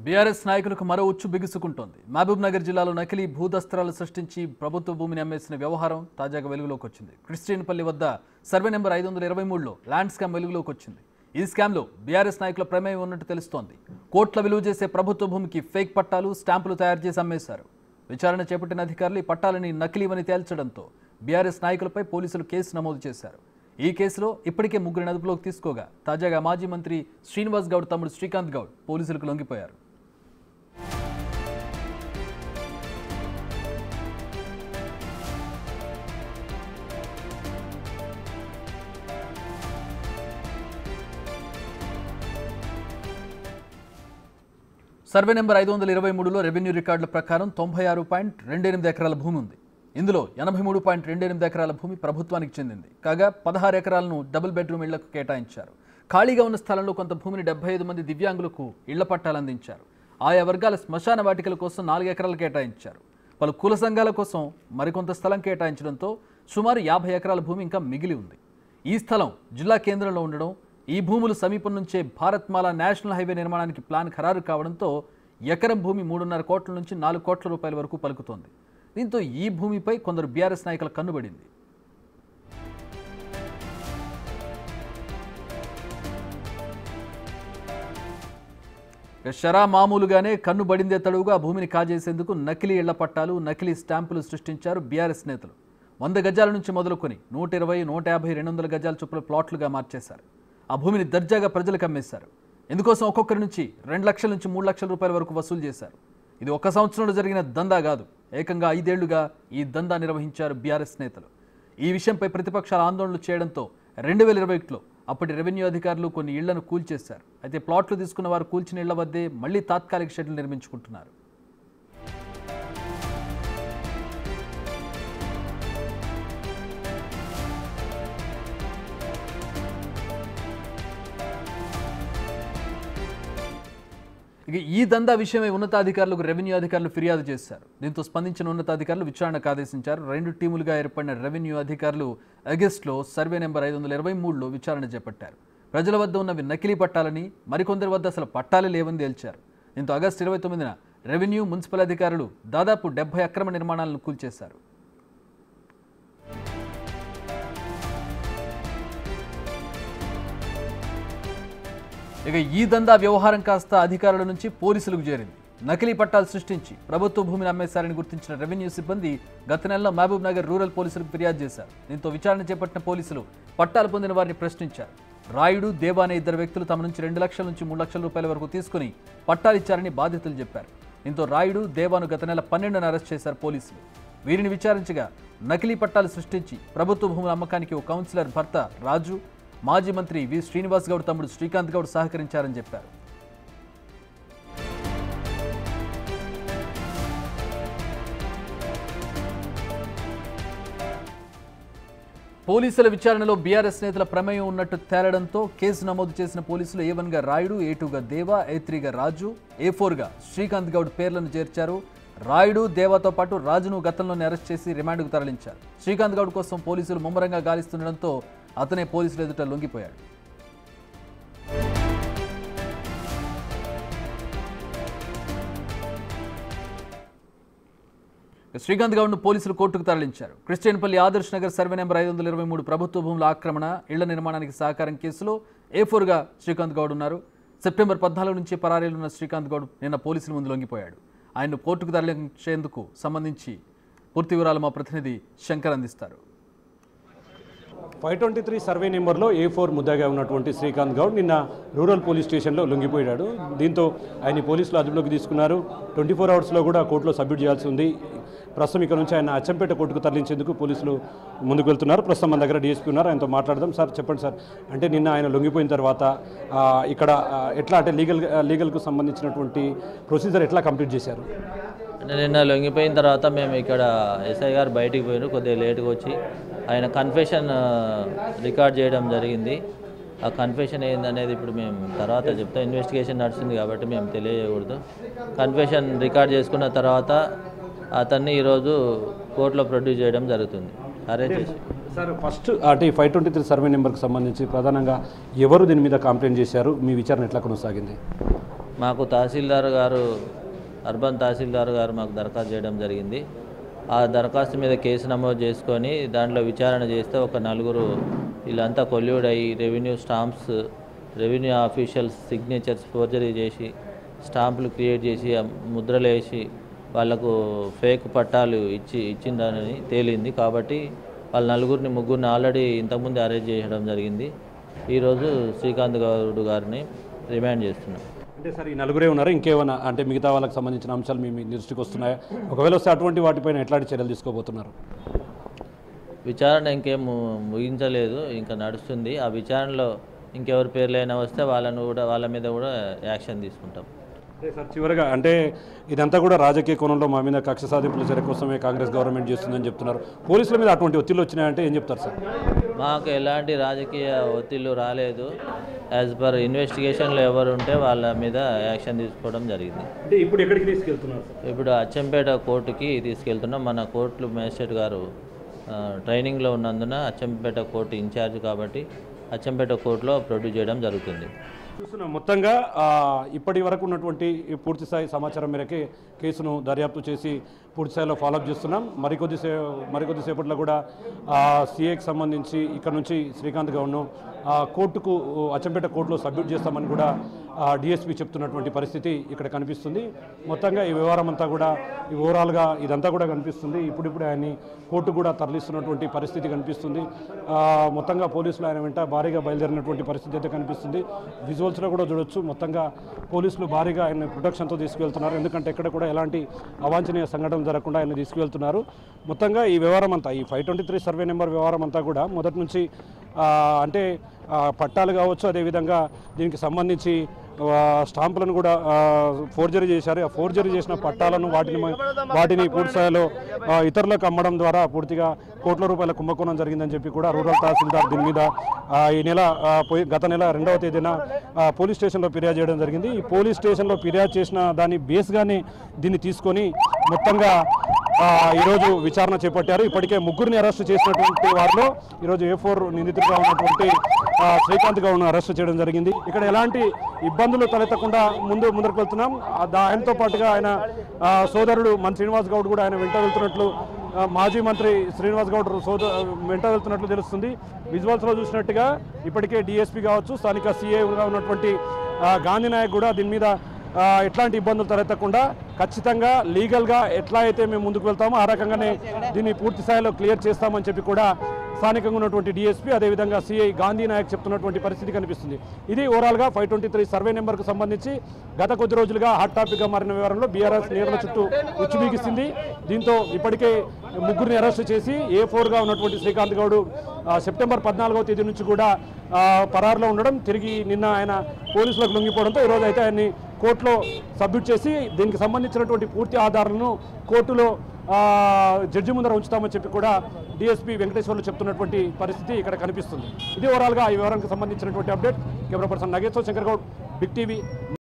BRS నాయకులకు మరో ఉచ్చు బిగుసుకుంటోంది మహబూబ్ నగర్ జిల్లాలో నకిలీ భూదస్త్రాలు సృష్టించి ప్రభుత్వ భూమిని అమ్మేసిన వ్యవహారం తాజాగా వెలుగులోకి వచ్చింది క్రిస్టియన్పల్లి వద్ద సర్వే నెంబర్ ఐదు వందల ఇరవై మూడులో ల్యాండ్ స్కామ్ వెలుగులోకి వచ్చింది ఈ స్కామ్లో బీఆర్ఎస్ నాయకుల ప్రమేయం ఉన్నట్టు తెలుస్తోంది కోట్ల విలువ చేసే ప్రభుత్వ భూమికి ఫేక్ పట్టాలు స్టాంపులు తయారు చేసి అమ్మేశారు విచారణ చేపట్టిన అధికారులు ఈ పట్టాలని నకిలీవని తేల్చడంతో బీఆర్ఎస్ నాయకులపై పోలీసులు కేసు నమోదు చేశారు ఈ కేసులో ఇప్పటికే ముగ్గురిని అదుపులోకి తీసుకోగా తాజాగా మాజీ మంత్రి శ్రీనివాస్ గౌడ్ తమ్ముడు శ్రీకాంత్ గౌడ్ పోలీసులకు లొంగిపోయారు సర్వే నెంబర్ ఐదు వందల ఇరవై మూడులో రెవెన్యూ రికార్డుల ప్రకారం తొంభై ఆరు పాయింట్ రెండు ఎనిమిది ఎకరాల భూమి ఉంది ఇందులో ఎనభై మూడు పాయింట్ రెండు ఎనిమిది ఎకరాల భూమి ప్రభుత్వానికి చెందింది కాగా పదహారు ఎకరాలను డబుల్ బెడ్రూమ్ ఇళ్లకు కేటాయించారు ఖాళీగా ఉన్న స్థలంలో కొంత భూమిని డెబ్బై ఐదు మంది దివ్యాంగులకు ఇళ్ల పట్టాలు అందించారు ఆయా వర్గాల శ్మశాన వాటికల కోసం నాలుగు ఎకరాలు కేటాయించారు పలు కుల సంఘాల కోసం మరికొంత స్థలం కేటాయించడంతో సుమారు యాభై ఎకరాల భూమి ఇంకా మిగిలి ఉంది ఈ స్థలం జిల్లా కేంద్రంలో ఉండడం ఈ భూములు సమీపం నుంచే భారత్మాల నేషనల్ హైవే నిర్మాణానికి ప్లాన్ ఖరారు కావడంతో ఎకరం భూమి మూడున్నర కోట్ల నుంచి నాలుగు కోట్ల రూపాయల వరకు పలుకుతోంది దీంతో ఈ భూమిపై కొందరు బీఆర్ఎస్ నాయకుల కన్నుబడింది ఇక షరా మామూలుగానే కన్ను బడిందే తడువుగా భూమిని కాజేసేందుకు నకిలీ ఇళ్ల పట్టాలు నకిలీ స్టాంపులు సృష్టించారు బీఆర్ఎస్ నేతలు వంద గజాల నుంచి మొదలుకొని నూట ఇరవై నూట యాభై రెండు వందల గజాల చొప్పుల ప్లాట్లుగా మార్చేశారు ఆ భూమిని దర్జాగా ప్రజలకు అమ్మేశారు ఇందుకోసం ఒక్కొక్కరి నుంచి రెండు లక్షల నుంచి మూడు లక్షల రూపాయల వరకు వసూలు చేశారు ఇది ఒక్క సంవత్సరంలో జరిగిన దందా కాదు ఏకంగా ఐదేళ్లుగా ఈ దందా నిర్వహించారు బీఆర్ఎస్ నేతలు ఈ విషయంపై ప్రతిపక్షాలు ఆందోళనలు చేయడంతో రెండు వేల ఇరవై ఒకటిలో అప్పటి రెవెన్యూ అధికారులు కొన్ని ఇళ్లను కూల్చేశారు అయితే ప్లాట్లు తీసుకున్న వారు కూల్చిన ఇళ్ల వద్దే మళ్లీ తాత్కాలిక షెడ్లు నిర్మించుకుంటున్నారు ఇక ఈ దందా విషయమై ఉన్నతాధికారులకు రెవెన్యూ అధికారులు ఫిర్యాదు చేశారు దీంతో స్పందించిన ఉన్నతాధికారులు విచారణకు ఆదేశించారు రెండు టీములుగా ఏర్పడిన రెవెన్యూ అధికారులు ఆగస్టులో సర్వే నెంబర్ ఐదు వందల ఇరవై మూడులో విచారణ చేపట్టారు ప్రజల వద్ద ఉన్నవి నకిలీ పట్టాలని మరికొందరి వద్ద అసలు పట్టాలే లేవని తేల్చారు దీంతో ఆగస్టు ఇరవై తొమ్మిదిన రెవెన్యూ మున్సిపల్ అధికారులు దాదాపు డెబ్బై అక్రమ నిర్మాణాలను కూల్చేశారు ఇక ఈ దందా వ్యవహారం కాస్త అధికారుల నుంచి పోలీసులకు చేరింది నకిలీ పట్టాలు సృష్టించి ప్రభుత్వ భూమిని అమ్మేశారని గుర్తించిన రెవెన్యూ సిబ్బంది గత నెలలో మహబూబ్ నగర్ రూరల్ పోలీసులకు ఫిర్యాదు చేశారు దీంతో విచారణ చేపట్టిన పోలీసులు పట్టాలు పొందిన వారిని ప్రశ్నించారు రాయుడు దేవా అనే ఇద్దరు వ్యక్తులు తమ నుంచి రెండు లక్షల నుంచి మూడు లక్షల రూపాయల వరకు తీసుకుని పట్టాలిచ్చారని బాధితులు చెప్పారు దీంతో రాయుడు దేవాను గత నెల పన్నెండున అరెస్ట్ చేశారు పోలీసులు వీరిని విచారించగా నకిలీ పట్టాలు సృష్టించి ప్రభుత్వ భూముల అమ్మకానికి ఓ కౌన్సిలర్ భర్త రాజు మాజీ మంత్రి వి శ్రీనివాస్ గౌడ్ తమ్ముడు శ్రీకాంత్ గౌడ్ సహకరించారని చెప్పారు పోలీసుల విచారణలో బీఆర్ఎస్ నేతల ప్రమేయం ఉన్నట్టు తేలడంతో కేసు నమోదు చేసిన పోలీసులు ఏ వన్గా రాయుడు ఏ టూగా దేవా ఏ త్రీగా రాజు ఏ ఫోర్గా శ్రీకాంత్ గౌడ్ పేర్లను చేర్చారు రాయుడు దేవాతో పాటు రాజును గతంలోనే అరెస్ట్ చేసి రిమాండ్కు తరలించారు శ్రీకాంత్ గౌడ్ కోసం పోలీసులు ముమ్మరంగా గాలిస్తుండడంతో అతనే పోలీసుల ఎదుట లొంగిపోయాడు శ్రీకాంత్ గౌడ్ను పోలీసులు కోర్టుకు తరలించారు క్రిస్టియన్పల్లి ఆదర్శ్ నగర్ సర్వే నెంబర్ ఐదు వందల ఇరవై మూడు ప్రభుత్వ భూముల ఆక్రమణ ఇళ్ల నిర్మాణానికి సహకారం కేసులో ఏ ఫోర్గా శ్రీకాంత్ గౌడ్ ఉన్నారు సెప్టెంబర్ పద్నాలుగు నుంచి పరారీలో ఉన్న శ్రీకాంత్ గౌడ్ నిన్న పోలీసుల ముందు లొంగిపోయాడు ఆయన్ను కోర్టుకు తరలించేందుకు సంబంధించి పూర్తి వివరాలు మా ప్రతినిధి శంకర్ అందిస్తారు ఫైవ్ ట్వంటీ త్రీ సర్వే నెంబర్లో ఏ ఫోర్ ముద్దగా ఉన్నటువంటి శ్రీకాంత్ గౌడ్ నిన్న రూరల్ పోలీస్ స్టేషన్లో లొంగిపోయాడు దీంతో ఆయన పోలీసులు అదుపులోకి తీసుకున్నారు ట్వంటీ ఫోర్ అవర్స్లో కూడా కోర్టులో సబ్మిట్ చేయాల్సి ఉంది ప్రస్తుతం ఇక్కడ నుంచి ఆయన అచ్చంపేట కోర్టుకు తరలించేందుకు పోలీసులు ముందుకు వెళ్తున్నారు ప్రస్తుతం మన దగ్గర డిఎస్పీ ఉన్నారు ఆయనతో మాట్లాడదాం సార్ చెప్పండి సార్ అంటే నిన్న ఆయన లొంగిపోయిన తర్వాత ఆ, ఇక్కడ ఆ, ఎట్లా అంటే లీగల్ లీగల్కు సంబంధించినటువంటి ప్రొసీజర్ ఎట్లా కంప్లీట్ చేశారు అంటే నిన్న లొంగిపోయిన తర్వాత మేము ఇక్కడ ఎస్ఐ గారు బయటికి పోయినారు కొద్దిగా లేట్గా వచ్చి ఆయన కన్ఫెషన్ రికార్డ్ చేయడం జరిగింది ఆ కన్ఫెషన్ ఏందనేది ఇప్పుడు మేము తర్వాత చెప్తాం ఇన్వెస్టిగేషన్ నడుస్తుంది కాబట్టి మేము తెలియజేయకూడదు కన్ఫెషన్ రికార్డ్ చేసుకున్న తర్వాత అతన్ని ఈరోజు కోర్టులో ప్రొడ్యూస్ చేయడం జరుగుతుంది అరెస్ట్ చేసి సార్ ఫస్ట్ అంటే ఈ ఫైవ్ ట్వంటీ త్రీ సర్వే నెంబర్కి సంబంధించి ప్రధానంగా ఎవరు దీని మీద కంప్లైంట్ చేశారు మీ విచారణ ఎట్లా కొనసాగింది మాకు తహసీల్దార్ గారు అర్బన్ తహసీల్దార్ గారు మాకు దరఖాస్తు చేయడం జరిగింది ఆ దరఖాస్తు మీద కేసు నమోదు చేసుకొని దాంట్లో విచారణ చేస్తే ఒక నలుగురు వీళ్ళంతా కొల్యూడ్ అయ్యి revenue stamps revenue officials signatures forgery చేసి స్టాంపులు క్రియేట్ చేసి ఆ ముద్రలు వేసి వాళ్ళకు ఫేక్ పట్టాలు ఇచ్చి ఇచ్చిందని తేలింది కాబట్టి వాళ్ళ నలుగురిని ముగ్గురిని ఆల్రెడీ ఇంతకుముందు అరెస్ట్ చేయడం జరిగింది ఈరోజు శ్రీకాంత్ గౌడ్ గారిని రిమాండ్ చేస్తున్నాం అంటే సార్ ఈ నలుగురే ఉన్నారు ఇంకేమైనా అంటే మిగతా వాళ్ళకి సంబంధించిన అంశాలు మీ మీ దృష్టికి వస్తున్నాయా ఒకవేళ వస్తే అటువంటి వాటిపైన ఎట్లాంటి చర్యలు తీసుకోబోతున్నారు విచారణ ఇంకేం ము- ముగించలేదు ఇంకా నడుస్తుంది ఆ విచారణలో ఇంకెవరి పేర్లైనా వస్తే వాళ్ళను కూడా వాళ్ళ మీద కూడా యాక్షన్ తీసుకుంటాం అదే సార్ చివరిగా అంటే ఇదంతా కూడా రాజకీయ కోణంలో మా మీద కక్ష సాధింపుల చర్య కోసమే కాంగ్రెస్ గవర్నమెంట్ చేస్తుందని చెప్తున్నారు పోలీసుల మీద అటువంటి ఒత్తిళ్ళు వచ్చినాయంటే ఏం చెప్తారు సార్ మాకు ఎలాంటి రాజకీయ ఒత్తిళ్లు రాలేదు యాజ్ పర్ ఇన్వెస్టిగేషన్లో ఎవరు ఉంటే వాళ్ళ మీద యాక్షన్ తీసుకోవడం జరిగింది అంటే ఇప్పుడు ఎక్కడికి తీసుకెళ్తున్నారు సార్ ఇప్పుడు అచ్చంపేట కోర్టుకి తీసుకెళ్తున్నాం మన కోర్టులు మేజిస్ట్రేట్ గారు ఆ, ట్రైనింగ్లో ఉన్నందున అచ్చంపేట కోర్టు ఇన్ఛార్జ్ కాబట్టి అచ్చంపేట కోర్టులో ప్రొడ్యూస్ చేయడం జరుగుతుంది చూస్తున్నాం మొత్తంగా ఆ, ఇప్పటి వరకు ఉన్నటువంటి ఈ పూర్తి స్థాయి సమాచారం మేరకే కేసును దర్యాప్తు చేసి పూర్తి స్థాయిలో ఫాలోఅప్ చేస్తున్నాం మరికొద్ది సే మరికొద్ది సేపట్లో కూడా సీఏకి సంబంధించి ఇక్కడ నుంచి శ్రీకాంత్ గౌడ్ను ఆ, కోర్టుకు అచ్చంపేట కోర్టులో సబ్మిట్ చేస్తామని కూడా డిఎస్పీ చెప్తున్నటువంటి పరిస్థితి ఇక్కడ కనిపిస్తుంది మొత్తంగా ఈ వ్యవహారం అంతా కూడా ఈ ఓవరాల్గా ఇదంతా కూడా కనిపిస్తుంది ఇప్పుడిప్పుడు ఆయన్ని కోర్టు కూడా తరలిస్తున్నటువంటి పరిస్థితి కనిపిస్తుంది ఆ, మొత్తంగా పోలీసులు ఆయన వెంట భారీగా బయలుదేరినటువంటి పరిస్థితి అయితే కనిపిస్తుంది విజువల్స్లో కూడా చూడొచ్చు మొత్తంగా పోలీసులు భారీగా ఆయన ప్రొటెక్షన్తో తీసుకువెళ్తున్నారు ఎందుకంటే ఎక్కడ కూడా ఎలాంటి అవాంఛనీయ సంఘటన జరగకుండా ఆయన తీసుకువెళ్తున్నారు మొత్తంగా ఈ వ్యవహారం అంతా ఈ five twenty three survey number వ్యవహారం అంతా కూడా మొదటి నుంచి ఆ, అంటే ఆ, పట్టాలు కావచ్చు అదేవిధంగా దీనికి సంబంధించి ఆ, స్టాంపులను కూడా ఫోర్జరీ చేశారు ఆ ఫోర్జరీ చేసిన పట్టాలను వాటిని మ- వాటిని పూర్తి స్థాయిలో ఆ, ఇతరులకు అమ్మడం ద్వారా పూర్తిగా కోట్ల రూపాయల కుంభకోణం జరిగిందని చెప్పి కూడా రూరల్ తహసీల్దార్ దీని మీద ఆ, ఈ నెల ఆ, పోయి గత నెల రెండవ తేదీన ఆ, పోలీస్ స్టేషన్లో ఫిర్యాదు చేయడం జరిగింది ఈ పోలీస్ స్టేషన్లో ఫిర్యాదు చేసిన దాని బేస్గానే దీన్ని తీసుకొని మొత్తంగా ఆ, ఈరోజు విచారణ చేపట్టారు ఇప్పటికే ముగ్గురిని అరెస్ట్ చేసినటువంటి వారిలో ఈరోజు ఏ ఫోర్ నిందితుడిగా ఉన్నటువంటి ఆ, శ్రీకాంత్ గౌడ్ను అరెస్ట్ చేయడం జరిగింది ఇక్కడ ఎలాంటి ఇబ్బందులు తలెత్తకుండా ముందు ముందరకు వెళ్తున్నాం ఆ, దా- ఆయనతో పాటుగా ఆయన ఆ, సోదరుడు మన శ్రీనివాస్ గౌడ్ కూడా ఆయన వెంట వెళ్తున్నట్లు ఆ, మాజీ మంత్రి శ్రీనివాస్ గౌడ్ సోద వెంట వెళ్తున్నట్లు తెలుస్తుంది విజువల్స్లో చూసినట్టుగా ఇప్పటికే డిఎస్పీ కావచ్చు స్థానిక సీఏగా ఉన్నటువంటి ఆ, గాంధీ నాయక్ కూడా దీని మీద ఆ, ఎట్లాంటి ఇబ్బందులు తలెత్తకుండా ఖచ్చితంగా లీగల్గా ఎట్లా అయితే మేము ముందుకు వెళ్తామో ఆ రకంగానే దీన్ని పూర్తి స్థాయిలో క్లియర్ చేస్తామని చెప్పి కూడా స్థానికంగా ఉన్నటువంటి డిఎస్పీ అదేవిధంగా సిఐ గాంధీ నాయక్ చెప్తున్నటువంటి పరిస్థితి కనిపిస్తుంది ఇది ఓవరాల్గా ఫైవ్ ట్వంటీ త్రీ సర్వే నెంబర్కు సంబంధించి గత కొద్ది రోజులుగా హాట్ టాపిక్గా మారిన వ్యవహారంలో బీఆర్ఎస్ నేతల చుట్టూ ఉచ్చుబీగిస్తుంది దీంతో ఇప్పటికే ముగ్గురిని అరెస్ట్ చేసి ఏ ఫోర్గా ఉన్నటువంటి శ్రీకాంత్ గౌడ్ ఆ, సెప్టెంబర్ పద్నాలుగవ తేదీ నుంచి కూడా ఆ, పరారులో ఉండడం తిరిగి నిన్న ఆయన పోలీసులకు లొంగిపోవడంతో ఈరోజు అయితే ఆయన్ని కోర్టులో సబ్మిట్ చేసి దీనికి సంబంధించినటువంటి పూర్తి ఆధారాలను కోర్టులో ఆ, జడ్జి ముందర ఉంచుతామని చెప్పి కూడా డిఎస్పీ వెంకటేశ్వర్లు చెప్తున్నటువంటి పరిస్థితి ఇక్కడ కనిపిస్తుంది ఇది ఓవరాల్గా ఈ వివరానికి సంబంధించినటువంటి update camera person Nageshwar Shankar Goud big TV